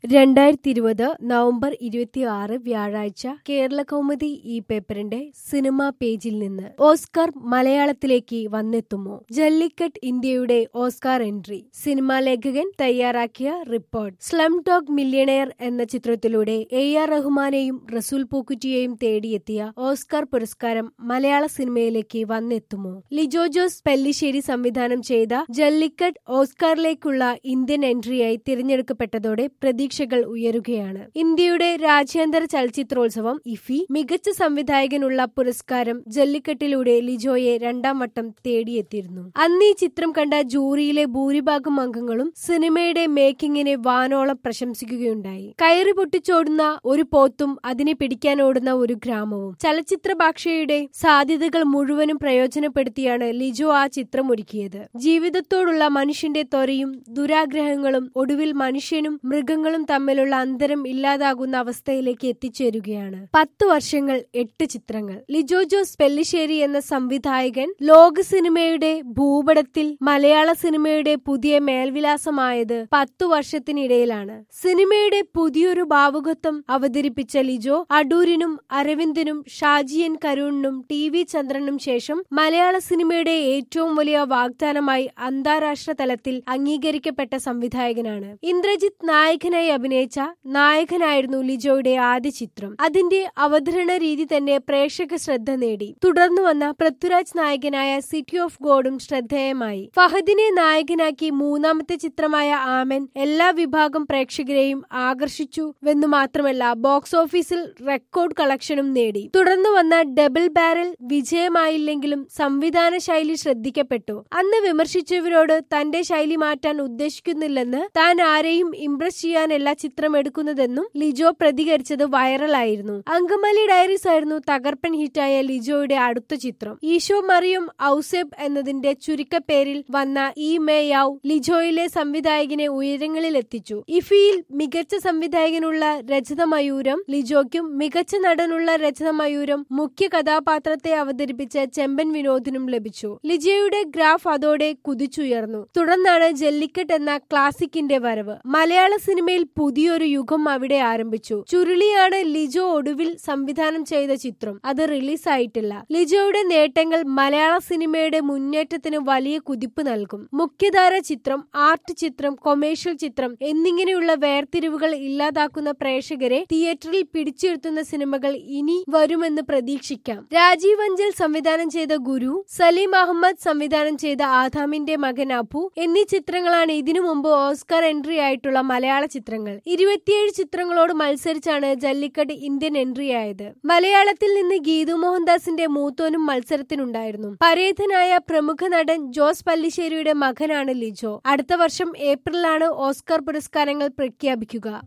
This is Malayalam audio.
രണ്ടായിരത്തി ഇരുപത് നവംബർ ഇരുപത്തിയാറ് വ്യാഴാഴ്ച കേരള കൗമുദി ഈ പേപ്പറിന്റെ സിനിമാ പേജിൽ നിന്ന് ഓസ്കാർ മലയാളത്തിലേക്ക് വന്നെത്തുമോ ജല്ലിക്കട്ട് ഇന്ത്യയുടെ ഓസ്കാർ എൻട്രി സിനിമാ ലേഖകൻ തയ്യാറാക്കിയ റിപ്പോർട്ട് സ്ലം ഡോഗ് മില്യണയർ എന്ന ചിത്രത്തിലൂടെ എ ആർ റഹ്മാനെയും റസൂൽ പൂക്കുറ്റിയെയും തേടിയെത്തിയ ഓസ്കാർ പുരസ്കാരം മലയാള സിനിമയിലേക്ക് വന്നെത്തുമോ ലിജോ ജോസ് പെല്ലിശ്ശേരി സംവിധാനം ചെയ്ത ജല്ലിക്കട്ട് ഓസ്കാറിലേക്കുള്ള ഇന്ത്യൻ എൻട്രിയായി തിരഞ്ഞെടുക്കപ്പെട്ടതോടെ പ്രതീക്ഷകൾ ഉയരുകയാണ് ഇന്ത്യയുടെ രാജ്യാന്തര ചലച്ചിത്രോത്സവം ഇഫി മികച്ച സംവിധായകനുള്ള പുരസ്കാരം ജല്ലിക്കെട്ടിലൂടെ ലിജോയെ രണ്ടാം വട്ടം തേടിയെത്തിയിരുന്നു അന്ന് ഈ ചിത്രം കണ്ട ജൂറിയിലെ ഭൂരിഭാഗം അംഗങ്ങളും സിനിമയുടെ മേക്കിങ്ങിനെ വാനോളം പ്രശംസിക്കുകയുണ്ടായി കയറി പൊട്ടിച്ചോടുന്ന ഒരു പോത്തും അതിനെ പിടിക്കാനോടുന്ന ഒരു ഗ്രാമവും ചലച്ചിത്ര ഭാഷയുടെ സാധ്യതകൾ മുഴുവനും പ്രയോജനപ്പെടുത്തിയാണ് ലിജോ ആ ചിത്രം ഒരുക്കിയത് ജീവിതത്തോടുള്ള മനുഷ്യന്റെ ത്വരയും ദുരാഗ്രഹങ്ങളും ഒടുവിൽ മനുഷ്യനും മൃഗങ്ങളും തമ്മിലുള്ള അന്തരം ഇല്ലാതാകുന്ന അവസ്ഥയിലേക്ക് എത്തിച്ചേരുകയാണ് പത്തു വർഷങ്ങൾ എട്ട് ചിത്രങ്ങൾ ലിജോ ജോസ് പെല്ലിശ്ശേരി എന്ന സംവിധായകൻ ലോക സിനിമയുടെ ഭൂപടത്തിൽ മലയാള സിനിമയുടെ പുതിയ മേൽവിലാസമായത് പത്തു വർഷത്തിനിടയിലാണ് സിനിമയുടെ പുതിയൊരു ഭാവുകത്വം അവതരിപ്പിച്ച ലിജോ അടൂരിനും അരവിന്ദനും ഷാജിയൻ കരുണിനും ടി വി ചന്ദ്രനും ശേഷം മലയാള സിനിമയുടെ ഏറ്റവും വലിയ വാഗ്ദാനമായി അന്താരാഷ്ട്ര തലത്തിൽ അംഗീകരിക്കപ്പെട്ട സംവിധായകനാണ് ഇന്ദ്രജിത്ത് നായകനായി അഭിനയിച്ച നായകനായിരുന്നു ലിജോയുടെ ആദ്യ ചിത്രം അതിന്റെ അവതരണ രീതി തന്നെ പ്രേക്ഷക ശ്രദ്ധ നേടി തുടർന്നു വന്ന പൃഥ്വിരാജ് നായകനായ സിറ്റി ഓഫ് ഗോഡും ശ്രദ്ധേയമായി ഫഹദിനെ നായകനാക്കി മൂന്നാമത്തെ ചിത്രമായ ആമൻ എല്ലാ വിഭാഗം പ്രേക്ഷകരെയും ആകർഷിച്ചുവെന്നു മാത്രമല്ല ബോക്സ് ഓഫീസിൽ റെക്കോർഡ് കളക്ഷനും നേടി തുടർന്നു വന്ന ഡബിൾ ബാരൽ വിജയമായില്ലെങ്കിലും സംവിധാന ശൈലി ശ്രദ്ധിക്കപ്പെട്ടു അന്ന് വിമർശിച്ചവരോട് തന്റെ ശൈലി മാറ്റാൻ ഉദ്ദേശിക്കുന്നില്ലെന്ന് താൻ ആരെയും ഇംപ്രസ് ചെയ്യാനല്ല ചിത്രം എടുക്കുന്നതെന്നും ലിജോ പ്രതികരിച്ചത് വൈറലായിരുന്നു അങ്കമാലി ഡയറീസ് ആയിരുന്നു തകർപ്പൻ ഹിറ്റായ ലിജോയുടെ അടുത്ത ചിത്രം ഈശോ മറിയം ഔസേബ് എന്നതിന്റെ ചുരുക്കപ്പേരിൽ വന്ന ഈ മേ യാവ് ലിജോയിലെ സംവിധായകനെ ഉയരങ്ങളിൽ എത്തിച്ചു ഇഫിയിൽ മികച്ച സംവിധായകനുള്ള രജത മയൂരം ലിജോയ്ക്കും മികച്ച നടനുള്ള രജത മയൂരം മുഖ്യ കഥാപാത്രത്തെ അവതരിപ്പിച്ച ചെമ്പൻ വിനോദിനും ലഭിച്ചു ലിജോയുടെ ഗ്രാഫ് അതോടെ കുതിച്ചുയർന്നു തുടർന്നാണ് ജല്ലിക്കട്ട് എന്ന ക്ലാസിക്കിന്റെ വരവ് മലയാള സിനിമയിൽ പുതിയൊരു യുഗം അവിടെ ആരംഭിച്ചു ചുരുളിയാണ് ലിജോ ഒടുവിൽ സംവിധാനം ചെയ്ത ചിത്രം അത് റിലീസായിട്ടില്ല ലിജോയുടെ നേട്ടങ്ങൾ മലയാള സിനിമയുടെ മുന്നേറ്റത്തിന് വലിയ കുതിപ്പ് നൽകും മുഖ്യധാര ചിത്രം ആർട്ട് ചിത്രം കൊമേഴ്ഷ്യൽ ചിത്രം എന്നിങ്ങനെയുള്ള വേർതിരിവുകൾ ഇല്ലാതാക്കുന്ന പ്രേക്ഷകരെ തിയേറ്ററിൽ പിടിച്ചിരുത്തുന്ന സിനിമകൾ ഇനി വരുമെന്ന് പ്രതീക്ഷിക്കാം രാജീവ് അഞ്ചൽ സംവിധാനം ചെയ്ത ഗുരു സലീം അഹമ്മദ് സംവിധാനം ചെയ്ത ആദാമിന്റെ മകൻ അബു എന്നീ ചിത്രങ്ങളാണ് ഇതിനു മുമ്പ് ഓസ്കാർ എൻട്രി ആയിട്ടുള്ള മലയാള ചിത്രങ്ങൾ ഇരുപത്തിയേഴ് ചിത്രങ്ങളോട് മത്സരിച്ചാണ് ജല്ലിക്കട്ട് ഇന്ത്യൻ എൻട്രി ആയത് മലയാളത്തിൽ നിന്ന് ഗീതു മോഹൻദാസിന്റെ മൂത്തോനും മത്സരത്തിനുണ്ടായിരുന്നു പരേതനായ പ്രമുഖ നടൻ ജോസ് പല്ലിശ്ശേരിയുടെ മകനാണ് ലിജോ അടുത്ത വർഷം ഏപ്രിലാണ് ഓസ്കാർ പുരസ്കാരങ്ങൾ പ്രഖ്യാപിക്കുക